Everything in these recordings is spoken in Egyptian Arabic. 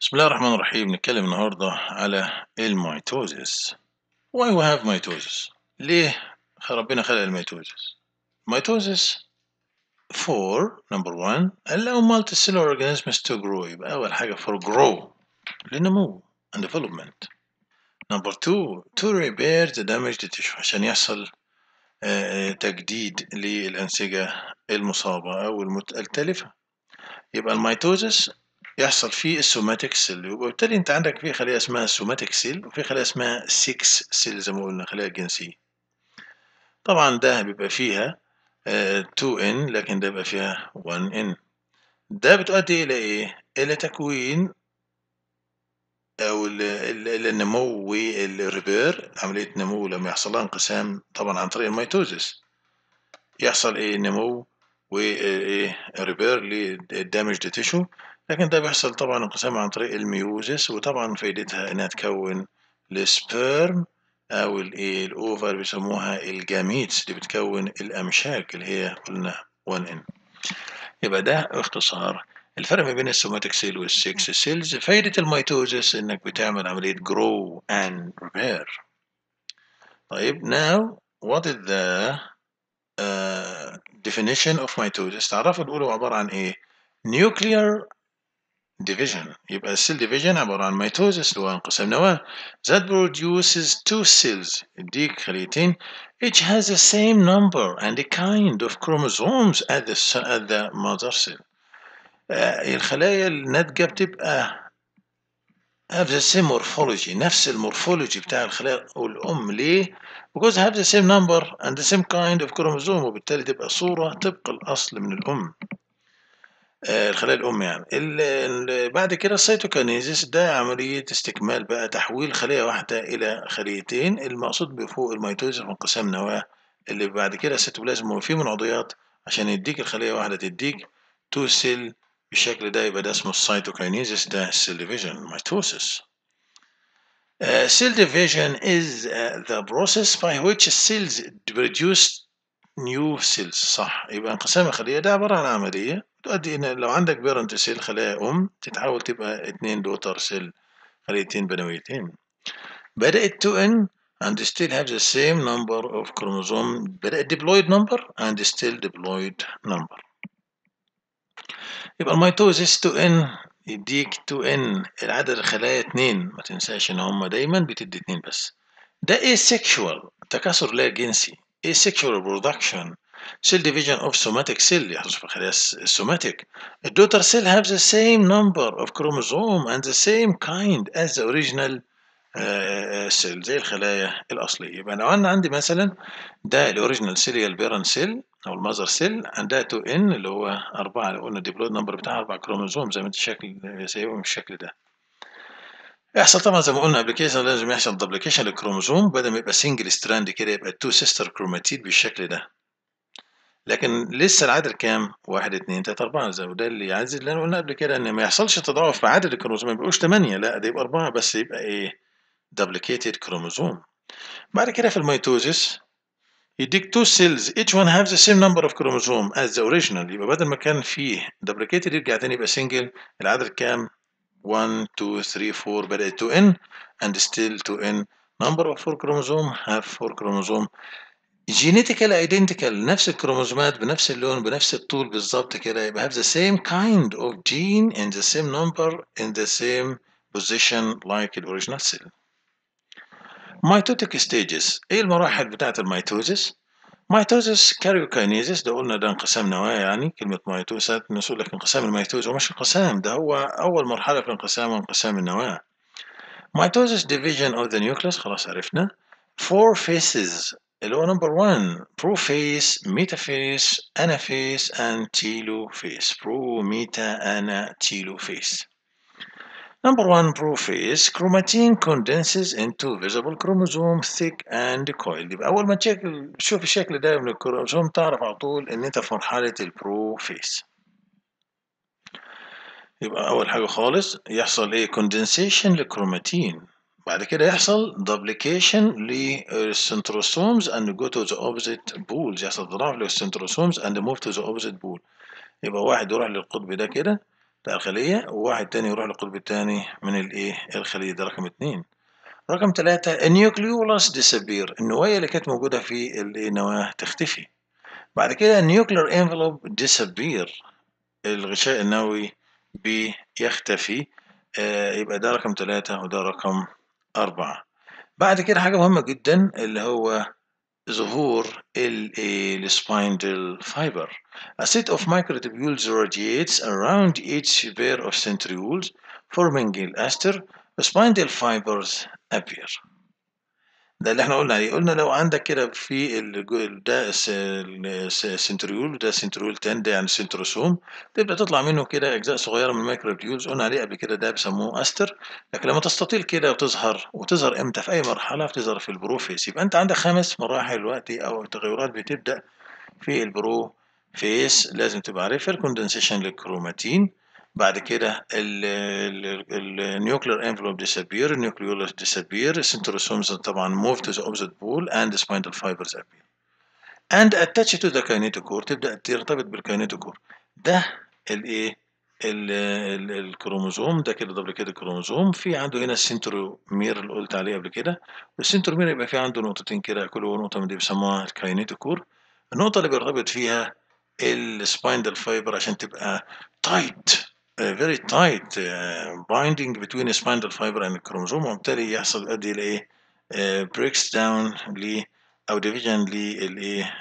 بسم الله الرحمن الرحيم نتكلم النهاردة على الميتوزيس why we have mitosis ليه ربنا خلق الميتوزيس mitosis for number one allow multicellular organisms to grow يبقى أول حاجة for grow للنمو and development number two to repair the damaged tissue عشان يحصل آه، تجديد للأنسجة المصابة أو المت- التالفة يبقى الميتوزيس يحصل فيه السوماتيك سيل وبالتالي انت عندك في خليه اسمها السوماتيك سيل وفي خليه اسمها 6 سيل زي ما قلنا خلايا جنسيه طبعا ده بيبقى فيها آه، 2 n لكن ده بيبقى فيها 1 n ده بتؤدي الى ايه الى تكوين او ال- ال- ال- النمو والريبير عمليه نمو لما يحصل لها انقسام طبعا عن طريق الميتوزيس يحصل ايه نمو وايه ريبير للدامج تيشو لكن ده بيحصل طبعا انقسام عن طريق الميوزيس وطبعا فايدتها انها تكون السبيرم او الايه الاوفر بيسموها الجاميتس اللي بتكون الامشاك اللي هي قلنا 1 ان يبقى ده اختصار الفرق ما بين السوماتيك سيل والسكس سيلز فايدة الميتوزيس انك بتعمل عملية grow and repair طيب now what is the uh, definition of mitosis تعرفوا نقوله عبارة عن ايه nuclear division يبقى السيل division عبارة عن mitosis اللي هو انقسام نواة that produces two cells يديك خليتين each has the same number and a kind of chromosomes at the, at the mother cell آه، الخلايا الناتجة بتبقى have the same morphology نفس المورفولوجي بتاع الخلايا الأم ليه؟ because have the same number and the same kind of chromosome وبالتالي تبقى صورة طبق الأصل من الأم آه، الخلايا الأم يعني ال- ال- بعد كده السيتوكينيزيس ده عملية استكمال بقى تحويل خلية واحدة إلى خليتين المقصود بفوق الميتوزيس وانقسام نواة اللي بعد كده السيتوبلازم وفيه من عضويات عشان يديك الخلية واحدة تديك تو سيل بالشكل ده يبقى ده اسمه السيتوكينيزيس ده سيل ديفيجن ميتوسيس Uh, cell division is uh, the process by which cells produce new cells صح يبقى انقسام الخلية ده عبارة عن عملية تؤدي إن لو عندك بيرنت سيل خلايا أم تتحول تبقى اتنين دوتر سيل خليتين بنويتين بدأت تؤن and still have the same number of chromosome بدأت diploid number and still diploid number يبقى الميتوزيس 2n يديك 2n العدد الخلايا 2 ما تنساش ان هم دايما بتدي 2 بس ده asexual تكاثر لا جنسي asexual reproduction cell division of somatic cell يحدث في خلايا السوماتيك الدوتر cell have the same number of chromosome and the same kind as the original آه، cell زي الخلايا الأصلية يبقى لو أنا عندي مثلا ده الأوريجينال سيل هي البيرن سيل أو المذر سيل عندها 2 ان اللي هو أربعة اللي قلنا الديبلويد نمبر بتاعها أربع كروموزوم زي ما انت شكل سايبهم بالشكل ده يحصل طبعا زي ما قلنا قبل كده لازم يحصل دبليكيشن للكروموزوم بدل ما يبقى سنجل ستراند كده يبقى تو سيستر كروماتيد بالشكل ده لكن لسه العدد كام؟ واحد اتنين تلاتة أربعة زي وده اللي يعزز اللي أنا قلنا قبل كده إن ما يحصلش تضاعف في عدد الكروموزوم ما يبقوش تمانية لا ده يبقى أربعة بس يبقى إيه؟ duplicated chromosome بعد كده في الميتوزيس يديك two cells each one has the same number of chromosome as the original يبقى بدل ما كان فيه duplicated يرجع تاني يبقى single العدد كام 1 2 3 4 بدأت 2n and still 2n number of 4 chromosome have 4 chromosome genetically identical نفس الكروموزومات بنفس اللون بنفس الطول بالظبط كده يبقى have the same kind of gene in the same number in the same position like the original cell ميتوتيك ستيجز ايه المراحل بتاعه الميتوزيس ميتوزيس كاريوكاينيزيس ده قلنا ده انقسام نواه يعني كلمه ميتوزيس نقول لك انقسام الميتوز ومش انقسام ده هو اول مرحله في الانقسام انقسام النواه ميتوزيس ديفيجن اوف ذا نيوكليس خلاص عرفنا فور فيسز اللي هو نمبر 1 بروفيس ميتافيس انافيس and تيلوفيس برو ميتا انا تيلوفيس Number one prophase chromatin condenses into visible chromosome thick and coiled يبقى أول ما تشكل تشوف الشكل ده من الكروموسوم تعرف على طول إن أنت في مرحلة البروفيز يبقى أول حاجة خالص يحصل إيه condensation للكروماتين بعد كده يحصل duplication للسنتروسومز and go to the opposite poles يحصل تضاعف للسنتروسومز and move to the opposite pole يبقى واحد يروح للقطب ده كده بتاع الخلية وواحد تاني يروح للقطب التاني من الايه الخلية ده رقم اتنين رقم ثلاثة النيوكليولس disappear النوايا اللي كانت موجودة في النواة تختفي بعد كده النيوكلير envelope disappear الغشاء النووي بيختفي آه يبقى ده رقم ثلاثة وده رقم أربعة بعد كده حاجة مهمة جدا اللي هو ظهور السبايندل fiber A set of microtubules radiates around each pair of centrioles forming الأستر spindle fibers appear ده اللي احنا قلنا عليه قلنا لو عندك كده في ال ده السنتريول وده سنتريول تاني ده يعني سنتروسوم تبدا تطلع منه كده اجزاء صغيره من الميكروتيولز قلنا عليه قبل كده ده بيسموه استر لكن لما تستطيل كده وتظهر وتظهر امتى في اي مرحله بتظهر في البروفيس يبقى انت عندك خمس مراحل دلوقتي او تغيرات بتبدا في البرو فيس لازم تبقى عارفها الكوندنسيشن للكروماتين بعد كده النيوكلير انفلوب disappear النيوكليولس disappear السنتروسومز طبعا move to the opposite pole and the spindle fibers appear and attach to the kinetochore تبدا ترتبط بالكينيتوكور ده الايه الكروموزوم ده كده دبل كده كروموزوم في عنده هنا السنترومير اللي قلت عليه قبل كده والسنترومير يبقى في عنده نقطتين كده كل نقطه من دي بيسموها الكينيتوكور النقطه اللي بيرتبط فيها السبايندل فايبر عشان تبقى تايت uh, very tight uh, binding between spindle fiber and الكروموزوم وبالتالي يحصل يؤدي الى ايه uh, breaks down ل او division للايه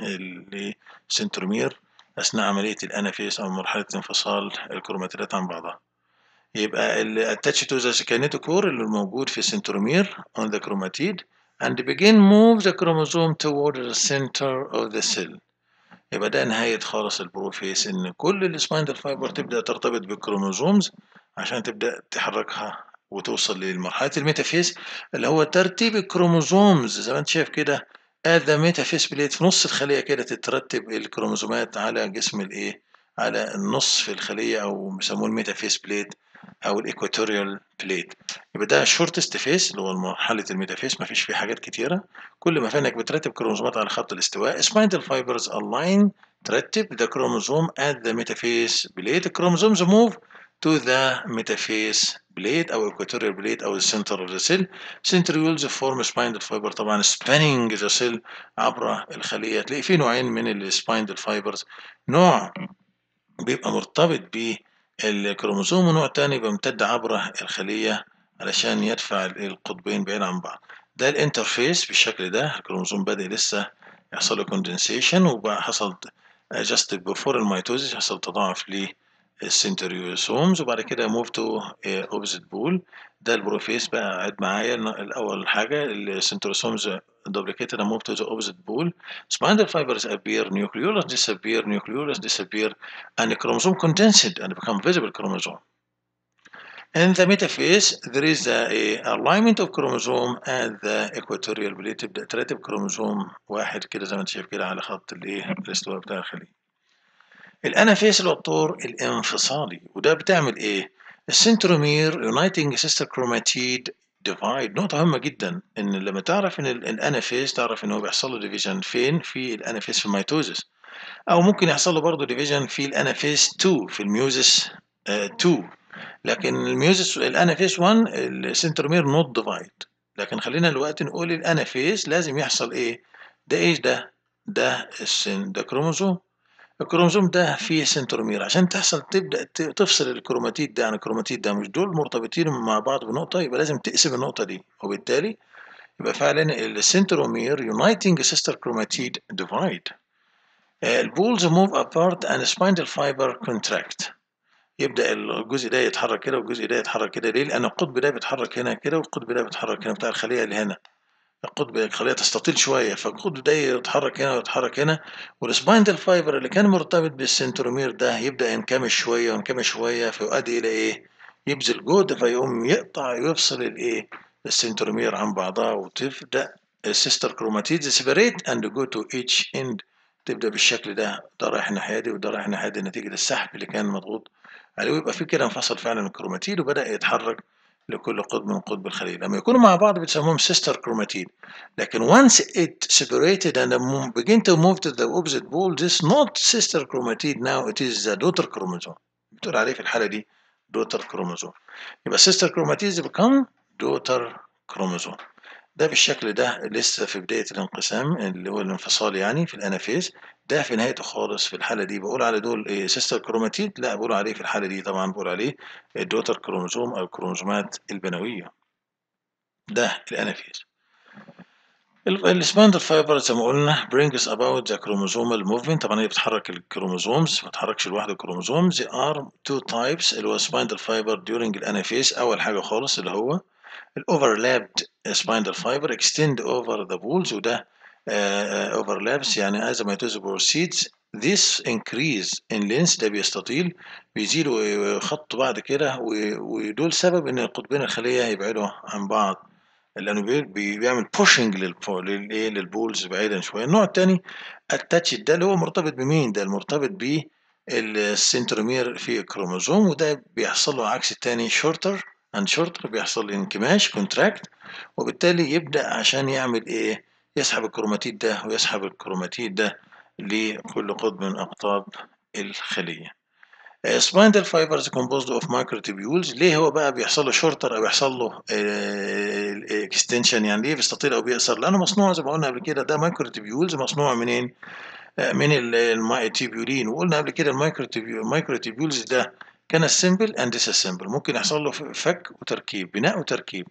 للسنترومير اثناء عمليه الانافيس او مرحله انفصال الكروماتيدات عن بعضها يبقى الاتاتش تو ذا كينيتوكور اللي موجود في السنترومير on the chromatid and begin move the chromosome toward the center of the cell يبقى ده نهاية خالص البروفيس إن كل السبايندل فايبر تبدأ ترتبط بالكروموزومز عشان تبدأ تحركها وتوصل لمرحلة الميتافيز اللي هو ترتيب الكروموزومز زي ما انت شايف كده هذا ميتافيز بليت في نص الخلية كده تترتب الكروموزومات على جسم الايه على النص في الخلية أو بيسموه الميتافيز بليت أو الإيكواتوريال بليت يبقى ده شورتست فيس اللي هو مرحلة الميتافيز مفيش فيه حاجات كتيرة كل ما فانك بترتب كروموزومات على خط الاستواء spindle fibers align ترتب the chromosome at the metaphase plate chromosomes move to the metaphase plate أو equatorial plate أو the center of the cell centrioles form spindle fiber طبعا spanning the cell عبر الخلية تلاقي في نوعين من السبايندل فايبرز نوع بيبقى مرتبط بالكروموزوم ونوع تاني بيمتد عبر الخلية علشان يدفع القطبين بعيد عن بعض ده الانترفيس بالشكل ده الكروموزوم بادئ لسه يحصل له كوندنسيشن وبقى حصل جاست بفور الميتوزيس يحصل تضاعف للسنتريوسومز وبعد كده موف تو اوبزيت بول ده البروفيس بقى قاعد معايا الاول حاجه السنتروسومز duplicated and move to the opposite pole spindle fibers appear nucleolus disappear nucleolus disappear and the chromosome condensed and become visible chromosome In the metaphase, there is a, a alignment of chromosome at the equatorial plate تبدأ ترتب كروموزوم واحد كده زي ما انت شايف كده على خط الايه الاستواء بتاع الخلية. الانافيس اللي هو الطور الانفصالي وده بتعمل ايه؟ السنترومير يونايتنج سيستر كروماتيد ديفايد نقطة مهمة جدا ان لما تعرف ان الانافيس تعرف ان هو بيحصل له ديفيجن فين؟ في الانافيس في الميتوزس او ممكن يحصل له برضه ديفيجن في الانافيس 2 في الميوزس 2 لكن الميوزس الانافيس 1 السنترومير نوت ديفايد لكن خلينا دلوقتي نقول الانافيس لازم يحصل ايه ده ايش ده ده السن ده كروموزوم الكروموزوم ده فيه سنترومير عشان تحصل تبدا تفصل الكروماتيد ده عن الكروماتيد ده مش دول مرتبطين مع بعض بنقطه يبقى لازم تقسم النقطه دي وبالتالي يبقى فعلا السنترومير يونايتنج سيستر كروماتيد ديفايد البولز موف ابارت and spindle fiber contract يبدا الجزء ده يتحرك كده والجزء ده يتحرك كده ليه؟ لان القطب ده بيتحرك هنا كده والقطب ده بيتحرك هنا بتاع الخليه اللي هنا القطب الخليه تستطيل شويه فالقطب ده يتحرك هنا ويتحرك هنا والسبايندل فايبر اللي كان مرتبط بالسنترومير ده يبدا ينكمش شويه وينكمش شويه فيؤدي الى ايه؟ يبذل جهد فيقوم يقطع ويفصل الايه؟ السنترومير عن بعضها وتبدا السيستر كروماتيد سيبريت اند جو تو ايتش اند تبدا بالشكل ده ده رايح الناحيه دي وده رايح الناحيه دي نتيجه السحب اللي كان مضغوط عليه ويبقى في كده انفصل فعلا الكروماتيد وبدا يتحرك لكل قطب من قطب الخلية لما يكونوا مع بعض بتسموهم sister chromatid لكن once it separated and begin to move to the opposite pole this not sister chromatid now it is the daughter chromosome بتقول عليه في الحالة دي daughter chromosome يبقى sister chromatids become daughter chromosome ده بالشكل ده لسه في بداية الانقسام اللي هو الانفصال يعني في الانافيز ده في نهايته خالص في الحالة دي بقول على دول إيه سيستر كروماتيد لا بقول عليه في الحالة دي طبعا بقول عليه الدوتر كروموزوم أو الكروموزومات البنوية ده الانافيز السباندل فايبر زي ما قلنا brings about the chromosomal movement طبعا هي بتحرك الكروموزومز ما بتحركش لوحده الكروموزومز they are two types اللي هو spindle fiber during الانافيز أول حاجة خالص اللي هو الاوفرلابد spindle fiber extend over the balls وده uh, overlaps يعني as the mitosis proceeds this increase in length ده بيستطيل بيزيدوا خط بعد كده ودول سبب ان القطبين الخليه يبعدوا عن بعض لانه بيعمل بوشنج للايه للبولز بعيدا شويه النوع الثاني التاتش ده اللي هو مرتبط بمين ده المرتبط ب السنترومير في الكروموزوم وده بيحصل له عكس الثاني شورتر اند شورتر بيحصل انكماش كونتراكت وبالتالي يبدا عشان يعمل ايه يسحب الكروماتيد ده ويسحب الكروماتيد ده لكل قطب من اقطاب الخليه سبايندل فايبرز composed of microtubules ليه هو بقى بيحصل له شورتر او بيحصل له اكستنشن يعني ليه بيستطيل او بيقصر لانه مصنوع زي ما قلنا قبل كده ده مايكروتوبيولز مصنوع منين من التيبيولين وقلنا قبل كده المايكروتوبيولز ده كان سمبل اند سمبل ممكن يحصل له فك وتركيب بناء وتركيب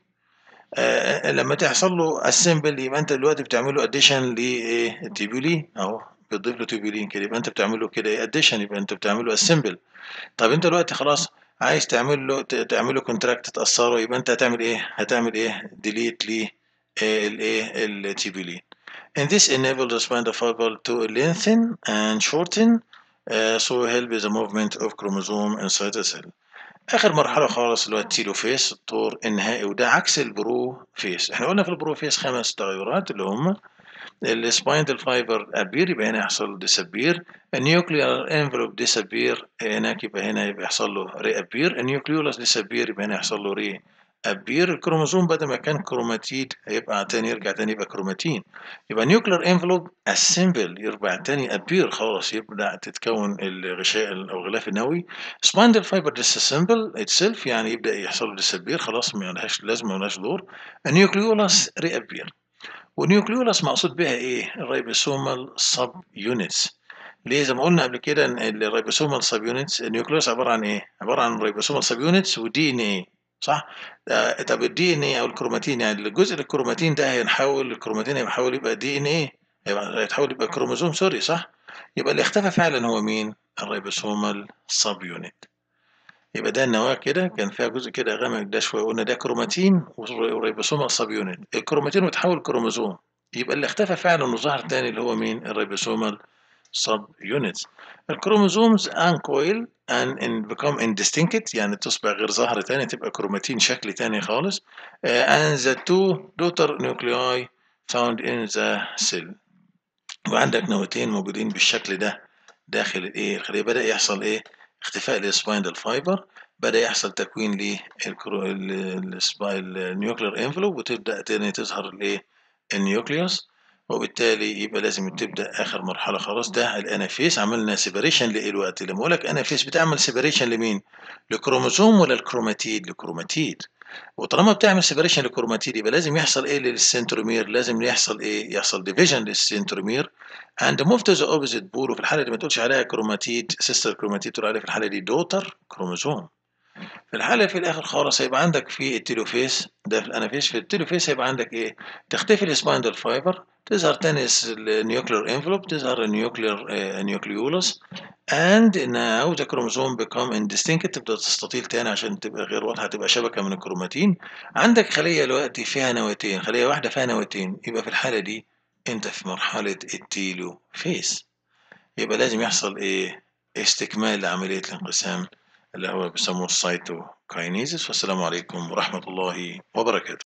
آه لما تحصل له اسمبل يبقى انت دلوقتي بتعمل له اديشن للتيبيولين اهو بتضيف له تيبيولين كده يبقى انت بتعمل له كده اديشن يبقى انت بتعمل له اسمبل طب انت دلوقتي خلاص عايز تعمل له تعمل له كونتراكت تاثره يبقى انت هتعمل ايه هتعمل ايه ديليت ليه الايه التيبيولين and this enables the spindle fiber to lengthen and shorten uh, so help the movement of chromosome inside the cell اخر مرحله خالص اللي هو التيلوفيس الطور النهائي وده عكس البرو فيس احنا قلنا في البرو فيس خمس تغيرات اللي هم السبايندل فايبر ابير يبقى هنا يحصل ديسابير النيوكليار انفلوب ديسابير هناك يبقى هنا يبقى يحصل له ري ابير النيوكليولاس ديسابير يبقى هنا يحصل له ري ابير الكروموزوم بدل ما كان كروماتيد هيبقى تاني يرجع تاني يبقى كروماتين يبقى نيوكلير انفلوب اسمبل يرجع تاني ابير خلاص يبدا تتكون الغشاء او الغلاف النووي سبايندل فايبر ديساسمبل اتسيلف يعني يبدا يحصل له ديسابير خلاص ما لهاش لازمه ما لهاش دور النيوكليولاس ري ابير والنيوكليولاس مقصود بها ايه الريبوسومال سب يونتس ليه زي ما قلنا قبل كده ان الريبوسومال سب يونتس النيوكليوس عباره عن ايه عباره عن ريبوسومال سب يونتس ودي ان ايه صح طب الدي ان ايه او الكروماتين يعني الجزء الكروماتين ده هينحول الكروماتين هيحول يبقى دي ان ايه هيتحول يبقى كروموزوم سوري صح يبقى اللي اختفى فعلا هو مين الريبوسومال سب يونت يبقى ده النواه كده كان فيها جزء كده غامق ده شويه قلنا ده كروماتين وريبوسومال سب يونت الكروماتين بيتحول كروموزوم يبقى اللي اختفى فعلا وظهر تاني اللي هو مين الريبوسومال سب يونتس الكروموزومز انكويل and in become indistinct يعني تصبح غير ظاهرة تاني تبقى كروماتين شكل تاني خالص uh, and the two daughter nuclei found in the cell وعندك نواتين موجودين بالشكل ده داخل الايه الخلية بدأ يحصل ايه اختفاء للسبايندل فايبر بدأ يحصل تكوين للنيوكلير انفلوب وتبدأ تاني تظهر الايه النيوكليوس وبالتالي يبقى لازم تبدا اخر مرحله خلاص ده الانافيس عملنا سيبريشن لايه الوقت لما اقول لك انافيس بتعمل سيبريشن لمين لكروموزوم ولا الكروماتيد لكروماتيد وطالما بتعمل سيبريشن للكروماتيد يبقى لازم يحصل ايه للسنترومير لازم يحصل ايه يحصل ديفيجن للسنترومير اند موف تو ذا اوبوزيت بول وفي الحاله دي ما تقولش عليها كروماتيد سيستر كروماتيد تقول عليها في الحاله دي دوتر كروموزوم في الحالة في الآخر خالص هيبقى عندك في التيلوفيس ده في الأنافيس في التيلوفيس هيبقى عندك إيه؟ تختفي السبايندل فايبر تظهر تاني النيوكلير انفلوب تظهر النيوكلير نيوكليولس and now the chromosome become indistinct تبدأ تستطيل تاني عشان تبقى غير واضحة تبقى شبكة من الكروماتين عندك خلية دلوقتي فيها نواتين خلية واحدة فيها نواتين يبقى في الحالة دي أنت في مرحلة التيلوفيس يبقى لازم يحصل إيه؟ استكمال لعملية الانقسام اللي هو بيسموه السايتوكاينيزيس والسلام عليكم ورحمة الله وبركاته